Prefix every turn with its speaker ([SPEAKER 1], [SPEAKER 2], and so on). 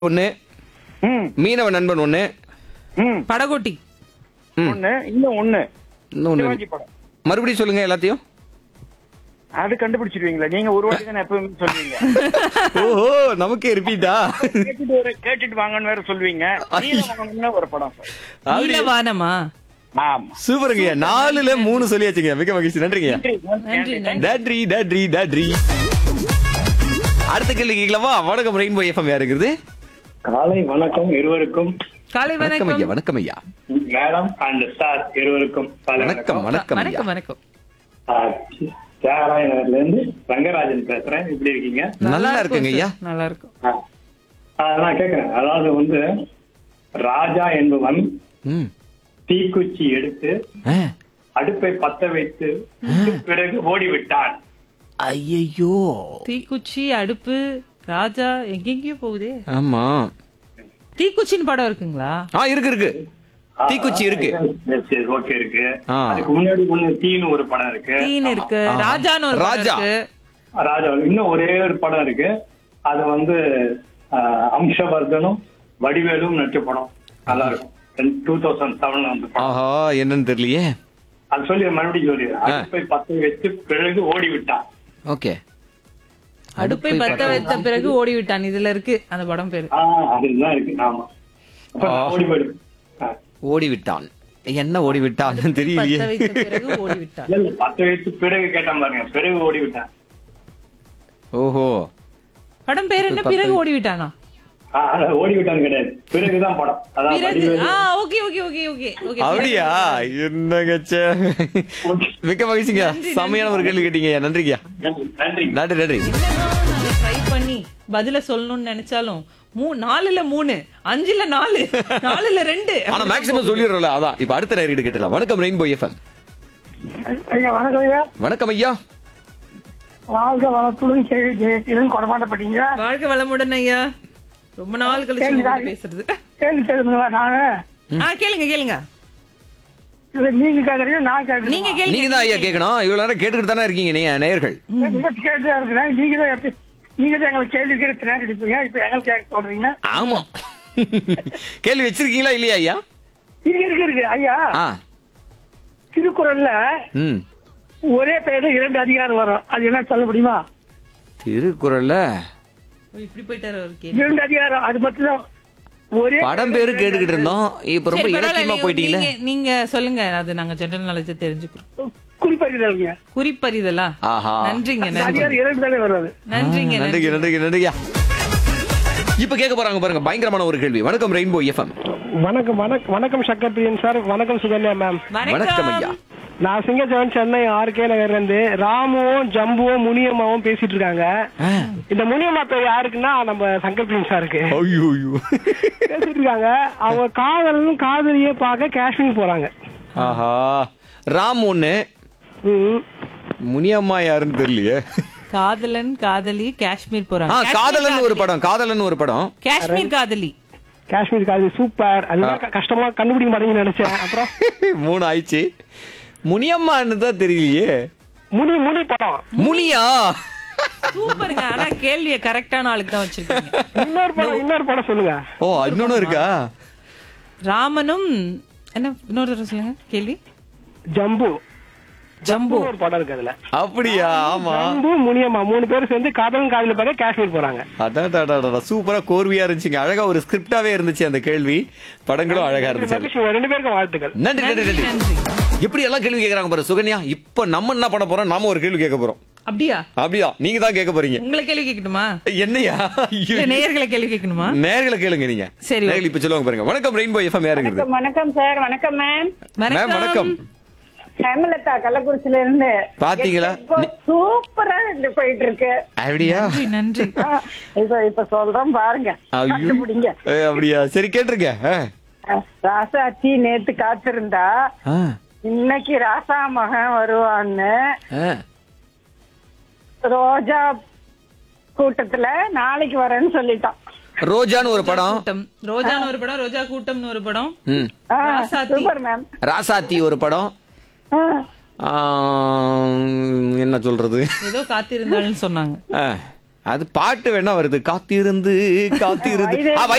[SPEAKER 1] ஒண்ணு
[SPEAKER 2] ம்
[SPEAKER 1] மீனவ நண்பன் ஒண்ணு
[SPEAKER 2] ம்
[SPEAKER 3] படகோட்டி
[SPEAKER 2] ஒண்ணு இன்னும் ஒண்ணு
[SPEAKER 1] இன்னொன்னு
[SPEAKER 2] சிவாஜி படம்
[SPEAKER 1] மறுபடியும் சொல்லுங்க எல்லாத்தையும்
[SPEAKER 2] அது கண்டுபிடிச்சிருவீங்களா நீங்க ஒரு வாட்டி தானே எப்பவுமே சொல்லுவீங்க
[SPEAKER 1] ஓஹோ நமக்கே ரிப்பீட்டா
[SPEAKER 2] கேட்டுட்டு ஒரு கேட்டுட்டு வாங்கன்னு வேற சொல்லுவீங்க நீலவானம்னு ஒரு படம் சார்
[SPEAKER 3] நீலவானமா
[SPEAKER 2] ஆமா
[SPEAKER 1] சூப்பருங்கய்யா நாலுல மூணு சொல்லியாச்சுங்க மிக மகிழ்ச்சி நன்றிங்கய்யா
[SPEAKER 3] நன்றி நன்றி
[SPEAKER 1] நன்றி நன்றி நன்றி அடுத்த கேள்வி கேட்கலாமா வணக்கம் ரெயின்போ எஃப்எம் யாருங்கிறது
[SPEAKER 4] காலை வணக்கம் இருவருக்கும்
[SPEAKER 3] காலை
[SPEAKER 1] வணக்கம் ஐயா
[SPEAKER 3] வணக்கம்
[SPEAKER 1] வணக்கம் ஐயா
[SPEAKER 4] மேடம் அண்ட் சார் இருவருக்கும் காலை
[SPEAKER 1] வணக்கம் வணக்கம் ஐயா
[SPEAKER 3] வணக்கம் வணக்கம்
[SPEAKER 4] தியாகராய நகர்ல இருந்து ரங்கராஜன் பேசுறேன் எப்படி இருக்கீங்க
[SPEAKER 1] நல்லா இருக்குங்க ஐயா
[SPEAKER 3] சார். நல்லா இருக்கும்
[SPEAKER 4] ஆ. ஆ, நான் கேக்குறேன் அதாவது வந்து ராஜா என்பவன்
[SPEAKER 1] ம்
[SPEAKER 4] தீக்குச்சி எடுத்து
[SPEAKER 1] ஆ.
[SPEAKER 4] அடுப்பை பத்த வைத்து பிறகு ஓடிவிட்டான்
[SPEAKER 1] ஐயையோ
[SPEAKER 4] தீக்குச்சி
[SPEAKER 3] அடுப்பு ராஜா எங்கெங்கயோ போகுதே
[SPEAKER 1] ஆமா
[SPEAKER 3] தீக்குச்சின்னு படம் இருக்குங்களா
[SPEAKER 1] ஆ இருக்கு இருக்கு தீக்குச்சி இருக்கு
[SPEAKER 4] ஓகே இருக்கு
[SPEAKER 1] ஆ.
[SPEAKER 4] அதுக்கு முன்னாடி ஒண்ணு தீன்னு ஒரு படம் இருக்கு
[SPEAKER 3] தீன் இருக்கு ராஜான்னு ஒரு படம்
[SPEAKER 1] ராஜா.
[SPEAKER 3] இருக்கு
[SPEAKER 4] ராஜா இன்னும் ஒரே ஒரு படம் இருக்கு அது வந்து ஆ, அம்சவர்தனும் வடிவேலும் நடிச்ச படம் நல்லா இருக்கும் டூ தௌசண்ட் செவன்ல வந்து படம்
[SPEAKER 1] ஆஹா என்னன்னு தெரியலையே
[SPEAKER 4] அது சொல்லி மறுபடியும் சொல்லி அடுப்பை பத்த வச்சு பிறகு ஓடி விட்டான்
[SPEAKER 1] ஓகே
[SPEAKER 3] அடுப்பை பத்த வைத்த பிறகு ஓடி விட்டான் இதுல இருக்கு அந்த படம் பேரு
[SPEAKER 4] ஆஹ் அதுதான் இருக்கு ஆமா அப்ப நான் ஓடி போயிடும் ஆ.
[SPEAKER 1] ஓடி விட்டான் என்ன ஓடி விட்டான் தெரியலையே
[SPEAKER 3] பத்த வைத்த பிறகு ஓடி விட்டான்
[SPEAKER 4] இல்ல இல்ல பத்த வச்சு பிறகு கேட்டான் பாருங்க பிறகு ஓடி விட்டான்
[SPEAKER 1] ஓஹோ
[SPEAKER 3] படம் பேர் என்ன பிறகு ஓடி விட்டானா
[SPEAKER 4] ஆ, அது ஓடி விட்டான்னு கிடையாது பிறகுதான் படம் அதான்
[SPEAKER 3] பிறகு
[SPEAKER 4] வடிவேலு
[SPEAKER 3] ஆ okay okay okay okay okay
[SPEAKER 1] அப்படியா என்னங்க ச்சே. மிக்க மகிழ்ச்சிங்க செம்மையான ஒரு கேள்வி கேட்டீங்க நன்றிங்க
[SPEAKER 4] நன்றி
[SPEAKER 1] நன்றி நன்றி
[SPEAKER 3] ட்ரை பண்ணி பதில சொல்லணும்னு நினைச்சாலும் மூ நாலுல மூணு அஞ்சுல நாலு நாலுல ரெண்டு
[SPEAKER 1] ஆனா மேக்ஸிமம் சொல்லிடுறோம்ல அதான் இப்ப அடுத்த நேரம் கேட்டலாம் வணக்கம் ரெயின்போ எஃப்எம்
[SPEAKER 5] ஐயா வணக்கம் ஐயா
[SPEAKER 1] வணக்கம் ஐயா
[SPEAKER 5] வாழ்க வளத்துடன் கேள்வி ஜெயசீலன் கொடமாட்டப்பட்டீங்க
[SPEAKER 3] வாழ்க்கை வளமுடன் ஐயா ரொம்ப நாள் கழிச்சு உங்ககிட்ட பேசுறது
[SPEAKER 5] கேள்வி கேளுங்களா நானு
[SPEAKER 3] ஆ கேளுங்க கேளுங்க
[SPEAKER 5] இல்ல நீங்க கேக்குறீங்க நான் கேக்குறேன்
[SPEAKER 3] நீங்க கேளுங்க
[SPEAKER 1] நீங்க தான் ஐயா கேட்கணும் இவ்வளவு நேரம் கேட்டுக்கிட்டு தானே இருக்கீங்க நீங்க நேயர்கள்
[SPEAKER 5] கேட்டுதான் இருக்கிறேன் நீங்க தான் எப்படி நீங்க தான் எங்களுக்கு கேள்வி கேட்டு திறன் அடிப்பீங்க இப்ப எங்களுக்கு கேட்க சொல்றீங்க
[SPEAKER 1] ஆமா கேள்வி வச்சிருக்கீங்களா இல்லையா ஐயா
[SPEAKER 5] இருக்கு இருக்கு இருக்கு ஐயா
[SPEAKER 1] ஆ
[SPEAKER 5] திருக்குறள்ல
[SPEAKER 1] ம்
[SPEAKER 5] ஒரே பெயர்ல இரண்டு அதிகாரம் வரும் அது என்ன சொல்ல முடியுமா
[SPEAKER 1] திருக்குறள்ல
[SPEAKER 3] ஓ, இப்படி போயிட்டாரு ஒரு கேள்வி
[SPEAKER 5] இரண்டு அதிகாரம் அது மட்டும் தான் ஒரே
[SPEAKER 1] படம் பேரு கேட்டுக்கிட்டு இருந்தோம் இப்ப ரொம்ப
[SPEAKER 3] சரி,
[SPEAKER 1] இலக்கியமா
[SPEAKER 3] பரவாயில்ல,
[SPEAKER 1] போயிட்டீங்களே
[SPEAKER 3] நீங்க- நீங்க சொல்லுங்க அது நாங்க ஜெனரல் நாலேஜ் தெரிஞ்சுக்கிறோம்
[SPEAKER 5] குறிப்பறிதல்ங்க
[SPEAKER 3] குறிப்பறிதலா
[SPEAKER 1] ஆஹா
[SPEAKER 3] நன்றிங்க நன்றி
[SPEAKER 5] அதிகாரம் இரண்டு தானே வரும் அது
[SPEAKER 3] நன்றிங்க நன்றி
[SPEAKER 1] நன்றிங்க நன்றிங்க நன்றிங்க இப்ப கேட்க போறாங்க பாருங்க பயங்கரமான ஒரு கேள்வி வணக்கம் ரெயின்போ எஃப்எம்
[SPEAKER 6] வணக்கம் வணக்கம் வணக்கம் சக்கர் பிரியன் சார் வணக்கம் சுகன்யா மேம்
[SPEAKER 1] வணக்கம் ஐயா
[SPEAKER 6] நான் சிங்கச்சவன் சென்னை ஆர்கே நகர்ல இருந்து ராமுவும் ஜம்புவும் முனியம்மாவும் பேசிட்டு இருக்காங்க இந்த முனியம்மா பேர் யாருக்குன்னா நம்ம சங்கர் பிரியன் சாருக்கு
[SPEAKER 1] ஐயோ ஐயோ
[SPEAKER 6] பேசிட்டு இருக்காங்க அவங்க காதலும் காதலியே பார்க்க காஷ்மீர் போறாங்க
[SPEAKER 1] ஆஹா ராம் ஒண்ணு
[SPEAKER 6] ம்.
[SPEAKER 1] முனியம்மா யாருன்னு தெரியலையே
[SPEAKER 3] காதலன் காதலி காஷ்மீர்
[SPEAKER 1] ஆ
[SPEAKER 3] போறாங்க
[SPEAKER 1] காதலன் ஒரு படம் காதலன் ஒரு படம்
[SPEAKER 3] காஷ்மீர் காதலி
[SPEAKER 6] காஷ்மீர் காதலி சூப்பர் அதுதான் க- கஷ்டமா கண்டுபிடிக்க மாட்டேங்குன்னு நினைச்சேன் அப்புறம்
[SPEAKER 1] மூணு ஆயிடுச்சு முனியம்மான்னு தான் தெரியலையே
[SPEAKER 6] முனி முனி படம்
[SPEAKER 1] முனியா
[SPEAKER 3] சூப்பருங்க ஆனா கேள்விய கரெக்டான ஆளுக்கு தான் வச்சிருக்கீங்க
[SPEAKER 6] இன்னொரு படம் இன்னொரு படம் சொல்லுங்க
[SPEAKER 1] ஓ இன்னொன்னு இருக்கா
[SPEAKER 3] ராமனும் என்ன இன்னொரு தடவை சொல்லுங்க கேள்வி
[SPEAKER 6] ஜம்பு
[SPEAKER 3] ஜம்பு
[SPEAKER 6] ஒரு படம் இருக்கு அதுல
[SPEAKER 1] அப்படியா ஆமா
[SPEAKER 6] ஜம்பு முனியம்மா மூணு பேரும் சேர்ந்து காதலும் காதலி பார்க்க காஷ்மீர் போறாங்க
[SPEAKER 1] அதான் சூப்பரா கோர்வையா இருந்துச்சுங்க அழகா ஒரு ஸ்கிரிப்டாவே இருந்துச்சு அந்த கேள்வி படங்களும் அழகா இருந்துச்சு
[SPEAKER 6] மகிழ்ச்சி ரெண்டு பேருக்கும் வாழ்த்துக்கள்
[SPEAKER 1] நன்றி நன்றி
[SPEAKER 3] நன்றி
[SPEAKER 1] நன்றி
[SPEAKER 3] நன்றி
[SPEAKER 1] எப்படி எல்லாம் கேள்வி கேக்குறாங்க பாரு சுகன்யா இப்ப நம்ம என்ன பண்ண போறோம் நாம ஒரு கேள்வி கேட்க போறோம்
[SPEAKER 3] அப்படியா
[SPEAKER 1] அப்படியா நீங்க தான் கேட்க போறீங்க
[SPEAKER 3] உங்களை கேள்வி கேட்கணுமா
[SPEAKER 1] என்னையா ஐயோ.
[SPEAKER 3] இல்ல நேயர்களை கேள்வி கேட்கணுமா
[SPEAKER 1] நேர்களை கேளுங்க நீங்க
[SPEAKER 3] சரி,
[SPEAKER 1] நேர்கள் இப்ப சொல்லுவாங்க பாருங்க வணக்கம் ரெயின்போ எஃப்எம் யாருங்கிறது
[SPEAKER 7] வணக்கம் சார் வணக்கம் மேம்
[SPEAKER 1] மேம் வணக்கம்
[SPEAKER 7] ஹேமலதா கள்ளக்குறிச்சியில இருந்து
[SPEAKER 1] பாத்தீங்களா?
[SPEAKER 7] இப்போ சூப்பரா இது போயிட்டு இருக்கு
[SPEAKER 1] அப்படியா
[SPEAKER 3] நன்றி நன்றி
[SPEAKER 7] ஆ, இப்ப இப்ப சொல்றோம் பாருங்க
[SPEAKER 1] ஐயோ.
[SPEAKER 7] கண்டுபிடிங்க
[SPEAKER 1] ஏ, அப்படியா சரி கேட்டிருக்க ஆ.
[SPEAKER 7] ஆ, ராசாச்சி நேத்து காத்திருந்தா
[SPEAKER 1] ஆ,
[SPEAKER 7] இன்னைக்கு ராசா மகன் வருவான்னு
[SPEAKER 1] ஆ.
[SPEAKER 7] ரோஜா கூட்டத்துல நாளைக்கு வரேன்னு சொல்லிட்டான்
[SPEAKER 1] ரோஜான்னு ஒரு படம்
[SPEAKER 3] கூட்டம் ரோஜான்னு ஒரு படம் ரோஜா கூட்டம்னு ஒரு படம்
[SPEAKER 1] ம்.
[SPEAKER 7] ஆ,
[SPEAKER 3] ராசாத்தி.
[SPEAKER 7] சூப்பர் மேம்
[SPEAKER 1] ராசாத்தி ஒரு படம்
[SPEAKER 7] ஆ,
[SPEAKER 1] ஆ, என்ன சொல்றது
[SPEAKER 3] ஏதோ காத்திருந்தாள்னு சொன்னாங்க
[SPEAKER 1] ஆ, அது பாட்டு வேணா வருது காத்திருந்து காத்திருந்து ஆ,